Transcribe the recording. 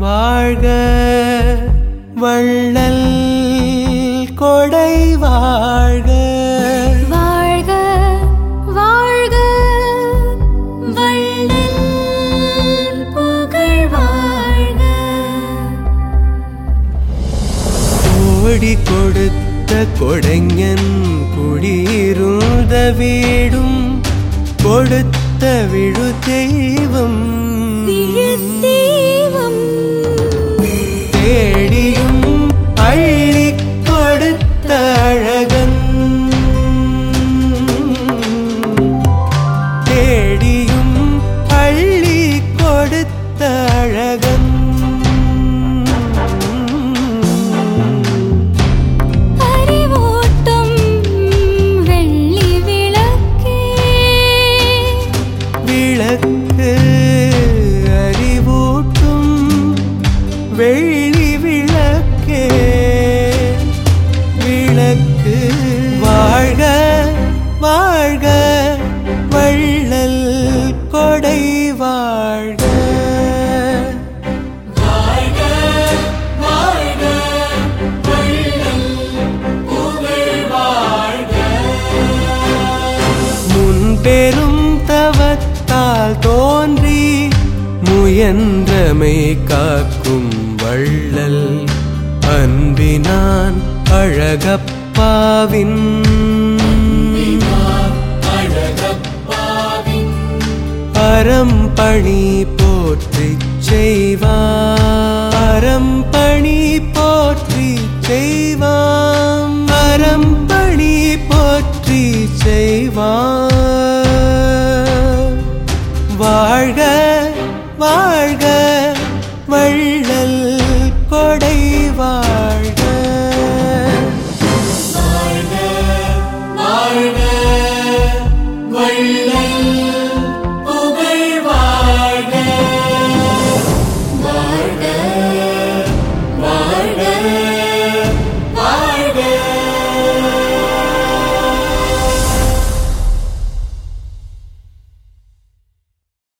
வாழ்க வள்ளல் கொடை வாழ்க வாழ்க வாழ்க வள்ளல் புகழ் வாழ்க கோடி கொடுத்த கொடைஞன் குடியிருந்த வீடும் கொடுத்த விழு தெய்வம் விழுத்தேவம் தேடியும் அள்ளி கொடுத்த அழகன் தேடியும் அள்ளி கொடுத்த அழகன் அறிவூட்டும் வெள்ளி விளக்கே விளக்கு அறிவூட்டும் வெள்ளி விளக்கே விளக்கு வாழ்க வாழ்க வள்ளல் கொடை வாழ்க முன்பெரும் தவத்தால் தோன்றி முயன்றமை காக்கும் வள்ளல் அன்பினான் அழகப்பாவின் அறம்பணி போற்றி செய்வான் அறம்பணி போற்றி செய்வான் அறம்பணி போற்றி செய்வான் வாழ்க வாழ்க